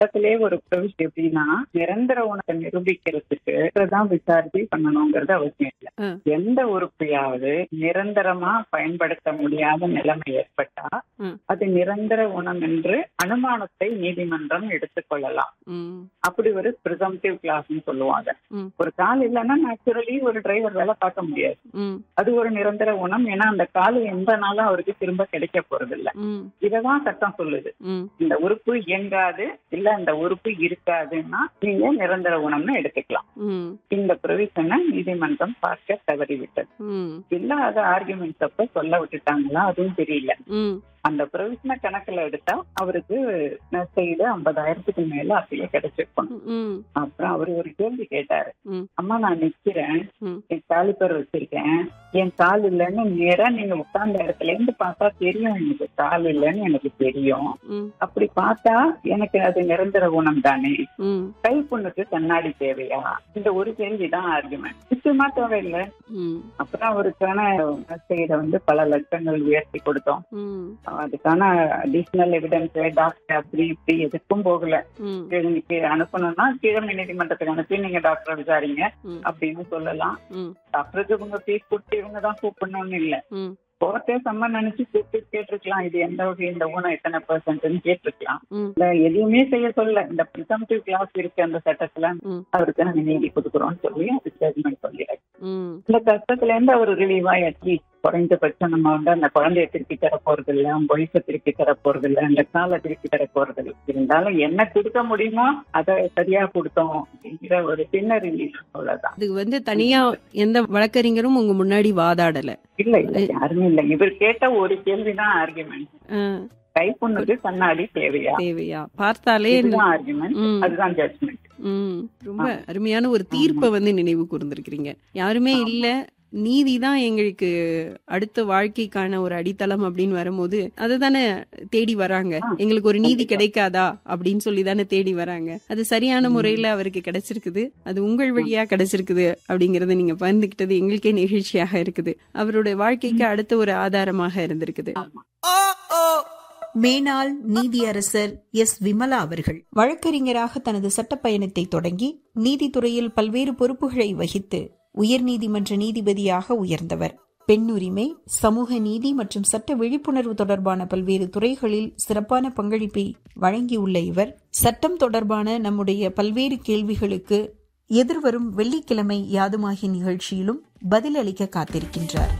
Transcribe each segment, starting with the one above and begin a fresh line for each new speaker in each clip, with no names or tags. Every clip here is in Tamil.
சட்டத்திலே ஒரு ப்ரொவிஷன் எப்படின்னா நிரந்தர உணத்தை நிரூபிக்கிறதுக்கு தான் விசாரிச்சு பண்ணணுங்கிறது அவசியம் இல்லை
ஆ.
எந்த உறுப்பையாவது நிரந்தரமா பயன்படுத்த முடியாத நிலைமை ஏற்பட்டா
ம்.
அது நிரந்தர உணம் என்று அனுமானத்தை நீதிமன்றம் எடுத்துக்கொள்ளலாம்
ம்
அப்படி ஒரு ப்ரிசம்டிவ் கிளாஸ்னு சொல்லுவாங்க
ம்.
ஒரு கால் இல்லைன்னா நேச்சுரலி ஒரு டிரைவர் வேலை பார்க்க முடியாது
ம்
அது ஒரு நிரந்தர உணம் ஏன்னா அந்த கால் எந்த நாளும் அவருக்கு திரும்ப கிடைக்க போறது இல்ல
ம்
இததான் சட்டம் சொல்லுது
ம்
இந்த உறுப்பு இயங்காது இல்ல இந்த உறுப்பு இருக்காதுன்னா நீங்க நிரந்தர உணம்னு எடுத்துக்கலாம்
ம்
இந்த ப்ரொவிஷனை நீதிமன்றம் பார்க்க தவறிவிட்டது
ம்
இல்லாத ஆர்குமெண்ட்ஸ் அப்ப சொல்ல விட்டுட்டாங்களா அதுவும் தெரியல
ம்
அந்த ப்ரொவிஷனை கணக்குல எடுத்தா அவருக்கு சைடு ஐம்பதாயிரத்துக்கு மேல அப்படியே கிடைச்சிருக்கணும்
ம்
அப்புறம் அவர் ஒரு கேள்வி கேட்டாரு
ம்.
அம்மா நான் நிக்கிறேன்
ம்.
என் காலிப்பர் வச்சிருக்கேன் என் கால் இல்லைன்னு நேரா நீங்க உட்கார்ந்த இடத்துல இருந்து பார்த்தா தெரியும் எனக்கு கால் இல்லைன்னு எனக்கு தெரியும்
ம்
அப்படி பார்த்தா எனக்கு அது நிரந்தர குணம் தானே
ம்
கை பொண்ணுக்கு கண்ணாடி தேவையா இந்த ஒரு கேள்விதான் ஆர்குமெண்ட் நிச்சயமா தேவையில்லை
ம்
அப்புறம் அவருக்கான சைட வந்து பல லட்சங்கள் உயர்த்தி கொடுத்தோம்
ம்
அதுக்கான அடிஷனல் எவிடன்ஸ் டாக்டர் அப்படி இப்படி எதுக்கும் போகல
ம்
கீழே அனுப்பணும்னா கீழே நீதிமன்றத்துக்கு அனுப்பி நீங்க டாக்டர் விசாரிங்க
ம்
அப்படின்னு சொல்லலாம்
ம்
டாக்டருக்கு இவங்க ஃபீஸ் கொடுத்து இவங்க தான் கூப்பிடணும்னு இல்ல
ம்
கோர்ட்டே சம்மன் நினைச்சு கூப்பிட்டு கேட்டிருக்கலாம் இது எந்த வகை இந்த ஊனம் எத்தனை பெர்சன்ட்னு கேட்டிருக்கலாம்
ம்
இல்ல எதுவுமே செய்ய சொல்ல இந்த ப்ரிசம்டிவ் கிளாஸ் இருக்கு அந்த சட்டத்துல
ம்.
அவருக்கு நாங்க நீதி கொடுக்குறோம்னு சொல்லி அது ஜட்மெண்ட் சொல்லியாச்சு
ம்
இந்த கஷ்டத்துல இருந்து அவர் ரிலீவ் ஆயாச்சு குறைந்தபட்சம் நம்ம வந்து அந்த குழந்தைய திருப்பி தர போறது இல்ல ஒய்ஃபை திருப்பி தர போறது இல்ல அந்த காலை திருப்பி தர போறது இல்ல இருந்தாலும் என்ன கொடுக்க முடியுமோ அதை சரியா கொடுத்தோம் அப்படிங்கிற ஒரு சின்ன ரிலீஃப் அவ்வளவுதான்
இது வந்து தனியா எந்த வழக்கறிஞரும் உங்க முன்னாடி வாதாடல
இல்ல இல்ல யாருமே இல்ல இவர் கேட்ட ஒரு கேள்விதான் ஆர்குமெண்ட்
ஆ,
கைப்புண்ணுக்கு கண்ணாடி தேவையா
தேவையா பார்த்தாலே
இதுதான் ஆர்குமெண்ட்
ம்.
அதுதான் ஜட்மெண்ட்
ம் ரொம்ப அருமையான ஒரு தீர்ப்பை வந்து நினைவு கூர்ந்திருக்கிறீங்க யாருமே இல்ல நீதி தான் எங்களுக்கு அடுத்த வாழ்க்கைக்கான ஒரு அடித்தளம் அப்படின்னு வரும்போது அதுதானே தேடி வராங்க
ஆ,
எங்களுக்கு ஒரு நீதி
கண்டிப்பா.
கிடைக்காதா அப்படின்னு சொல்லி தானே தேடி வராங்க அது சரியான
ம்.
முறையில அவருக்கு கிடைச்சிருக்குது அது உங்கள் வழியா கிடைச்சிருக்குது அப்படிங்கறத நீங்க பகிர்ந்துக்கிட்டது எங்களுக்கே நிகழ்ச்சியாக இருக்குது அவருடைய வாழ்க்கைக்கு அடுத்த ஒரு ஆதாரமாக இருந்திருக்குது
மேனாள் நீதியரசர் எஸ் விமலா அவர்கள் வழக்கறிஞராக தனது சட்டப் பயணத்தை தொடங்கி நீதித்துறையில் பல்வேறு பொறுப்புகளை வகித்து உயர்நீதிமன்ற நீதிபதியாக உயர்ந்தவர் பெண் உரிமை சமூக நீதி மற்றும் சட்ட விழிப்புணர்வு தொடர்பான பல்வேறு துறைகளில் சிறப்பான பங்களிப்பை வழங்கியுள்ள இவர் சட்டம் தொடர்பான நம்முடைய பல்வேறு கேள்விகளுக்கு எதிர்வரும் வெள்ளிக்கிழமை யாதுமாகி நிகழ்ச்சியிலும் பதிலளிக்க காத்திருக்கின்றார்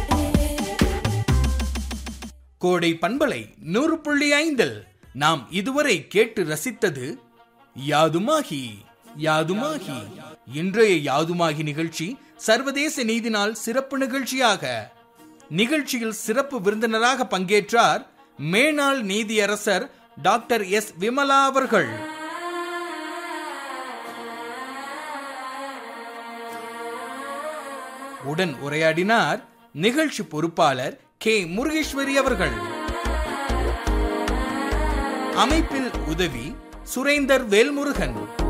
கோடை பண்பலை நூறு புள்ளி ஐந்தில் நாம் இதுவரை கேட்டு ரசித்தது யாதுமாகி யாதுமாகி இன்றைய யாதுமாகி நிகழ்ச்சி சர்வதேச நீதி நாள் சிறப்பு நிகழ்ச்சியாக நிகழ்ச்சியில் சிறப்பு விருந்தினராக பங்கேற்றார் மேனாள் நீதியரசர் டாக்டர் எஸ் விமலா அவர்கள் உடன் உரையாடினார் நிகழ்ச்சி பொறுப்பாளர் கே முருகேஸ்வரி அவர்கள் அமைப்பில் உதவி சுரேந்தர் வேல்முருகன்